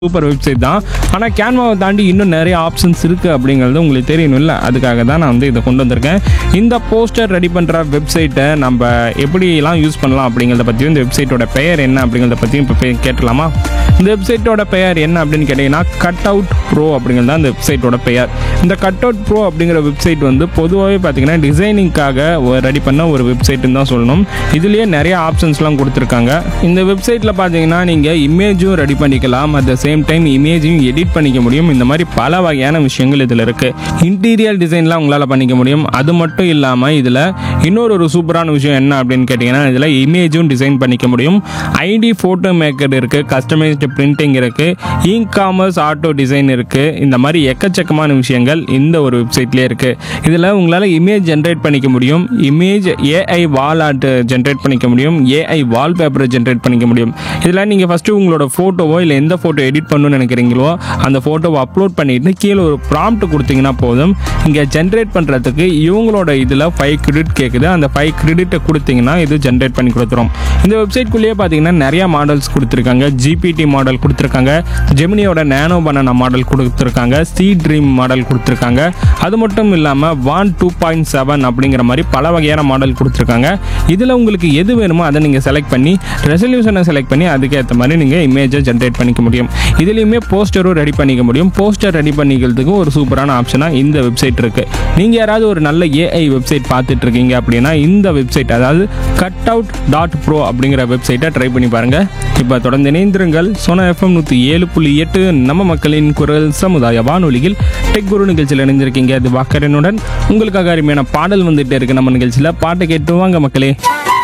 super website தான் ஆனால் கேன்வாவை தாண்டி இன்னும் நிறைய ஆப்ஷன்ஸ் இருக்குது அப்படிங்கிறது உங்களுக்கு தெரியணும்ல அதுக்காக தான் நான் வந்து இதை கொண்டு வந்திருக்கேன் இந்த போஸ்டர் ரெடி பண்ணுற வெப்சைட்டை நம்ம எப்படிலாம் யூஸ் பண்ணலாம் அப்படிங்கிறத பற்றியும் இந்த வெப்சைட்டோட பெயர் என்ன அப்படிங்கிறத பற்றியும் இப்போ போய் கேட்டலாமா இந்த வெப்சைட்டோட பெயர் என்ன அப்படின்னு கேட்டிங்கன்னா கட் அவுட் ப்ரோ அப்படிங்கிறது தான் இந்த வெப்சைட்டோட பெயர் இந்த கட் அவுட் ப்ரோ அப்படிங்கிற வெப்சைட் வந்து பொதுவாகவே பார்த்தீங்கன்னா டிசைனிங்காக ரெடி பண்ண ஒரு வெப்சைட்டுன்னு தான் சொல்லணும் இதுலேயே நிறைய ஆப்ஷன்ஸ்லாம் கொடுத்துருக்காங்க இந்த வெப்சைட்டில் பார்த்தீங்கன்னா நீங்கள் இமேஜும் ரெடி பண்ணிக்கலாம் அட் த சேம் டைம் இமேஜையும் எடிட் பண்ணிக்க முடியும் இந்த மாதிரி பல வகையான விஷயங்கள் இதில் இருக்குது இன்டீரியர் டிசைன்லாம் உங்களால் பண்ணிக்க முடியும் அது மட்டும் இல்லாமல் இதில் இன்னொரு ஒரு சூப்பரான விஷயம் என்ன அப்படின்னு கேட்டிங்கன்னா இதில் இமேஜும் டிசைன் பண்ணிக்க முடியும் ஐடி ஃபோட்டோ மேக்கர் இருக்குது கஸ்டமைஸ்டு பிரிண்டிங் இருக்குது இ காமர்ஸ் ஆட்டோ டிசைன் இருக்குது இந்த மாதிரி எக்கச்சக்கமான விஷயங்கள் இந்த ஒரு வெப்சைட்லேயே இருக்குது இதில் உங்களால் இமேஜ் ஜென்ரேட் பண்ணிக்க முடியும் image AI wall art generate பண்ணிக்க முடியும் ஏஐ வால்பேப்பரை ஜென்ரேட் பண்ணிக்க முடியும் இதில் நீங்கள் ஃபஸ்ட்டு உங்களோட ஃபோட்டோவோ இல்லை எந்த ஃபோட்டோ எடிட் பண்ணணும்னு நினைக்கிறீங்களோ அந்த ஃபோட்டோவை அப்லோட் பண்ணிட்டு கீழே ஒரு ப்ராம்ப்ட் கொடுத்தீங்கன்னா போதும் இங்கே ஜென்ரேட் பண்ணுறதுக்கு இவங்களோட இதில் ஃபைவ் கிரெடிட் கேட்குது அந்த ஃபைவ் கிரெடிட்டை கொடுத்தீங்கன்னா இது ஜென்ரேட் பண்ணி கொடுத்துரும் இந்த வெப்சைட்குள்ளேயே பார்த்தீங்கன்னா நிறைய மாடல்ஸ் கொடுத்துருக்காங்க ஜிபிடி மாடல் கொடுத்துருக்காங்க ஜெமினியோட நேனோ பனானா மாடல் கொடுத்துருக்காங்க சி ட்ரீம் மாடல் கொடுத்துருக்காங்க அது மட்டும் இல்லாமல் வான் டூ பாயிண்ட் செவன் அப்படிங்கிற மாதிரி பல வகையான மாடல் கொடுத்துருக்காங்க இதில் உங்களுக்கு எது வேணுமோ அதை நீங்கள் செலக்ட் பண்ணி ரெசல்யூஷனை செலக்ட் பண்ணி அதுக்கேற்ற மாதிரி நீங்கள் இமேஜை ஜென்ரேட் பண்ணிக்க முடியும் இதுலேயுமே போஸ்டரும் ரெடி பண்ணிக்க முடியும் போஸ்டர் ரெடி பண்ணிக்கிறதுக்கு ஒரு சூப்பரான ஆப்ஷனாக இந்த வெப்சைட் இருக்குது நீங்கள் யாராவது ஒரு நல்ல ஏஐ வெப்சைட் பார்த்துட்டு இருக்கீங்க அப்படின்னா இந்த வெப்சைட் அதாவது கட் அவுட் டாட் ப்ரோ அப்படிங்கிற வெப்சைட்டை ட்ரை பண்ணி பாருங்கள் இப்போ தொடர்ந்து இணைந்திருங்கள் சோனா எஃப்எம் நூற்றி ஏழு புள்ளி எட்டு நம்ம மக்களின் குரல் சமுதாய வானொலியில் டெக் குரு நிகழ்ச்சியில் இணைந்திருக்கீங்க அது வாக்கரனுடன் உங்களுக்காக அருமையான பாடல் வந்துட்டே இருக்கு நம்ம நிகழ்ச்சியில் பாட்டை கேட்டு வாங்க மக்களே